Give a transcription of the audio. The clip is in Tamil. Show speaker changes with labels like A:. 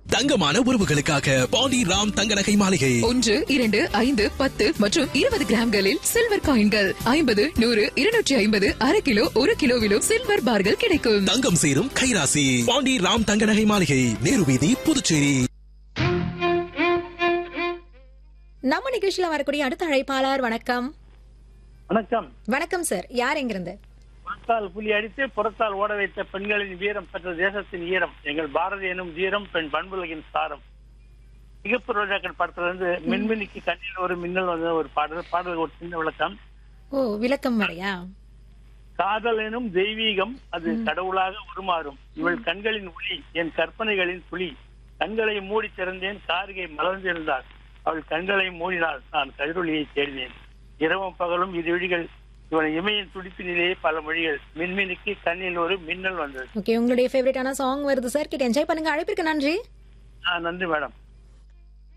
A: தங்கமான உறவுகளுக்காக பாண்டி ராம் தங்க நகை மாளிகை
B: ஒன்று இரண்டு ஐந்து பத்து மற்றும் இருபது கிராம்களில் சில்வர் காயின்கள் ஐம்பது நூறு இருநூற்றி ஐம்பது அரை கிலோ ஒரு கிலோவிலும் சில்வர் பார்கள் கிடைக்கும்
A: தங்கம் சேரும் கைராசி பாண்டி ராம் தங்க நகை மாளிகை நேரு வீதி புதுச்சேரி
C: நம்ம நிகழ்ச்சியில வரக்கூடிய அடுத்த அழைப்பாளர் வணக்கம்
D: வணக்கம்
C: வணக்கம் சார் யார் எங்கிருந்து
D: புறத்தால் புலி அடித்து புறத்தால் ஓட வைத்த பெண்களின் வீரம் பெற்ற தேசத்தின் ஈரம் எங்கள் பாரதி எனும் வீரம் பெண் பண்புலகின் சாரம் சிகப்பு ரோஜாக்கள் படத்துல இருந்து மின்மினிக்கு கண்ணில் ஒரு மின்னல் வந்த ஒரு பாடல் பாடல் ஒரு சின்ன விளக்கம்
C: ஓ விளக்கம் வரையா
D: காதல் எனும் தெய்வீகம் அது கடவுளாக உருமாறும் இவள் கண்களின் ஒளி என் கற்பனைகளின் புலி கண்களை மூடி திறந்தேன் காரிகை மலர்ந்திருந்தாள் அவள் கண்களை மூடினாள் நான் கதிரொலியை தேடினேன் இரவும் பகலும் இரு விழிகள் இவன் இமையின் துடிப்பினிலேயே பல மொழிகள் மின்மினிக்கு கண்ணில் ஒரு மின்னல் வந்தது
C: ஓகே உங்களுடைய ஃபேவரட்டான சாங் வருது சார் கிட்ட என்ஜாய் பண்ணுங்க அழைப்பிற்கு நன்றி
D: ஆ, நன்றி மேடம்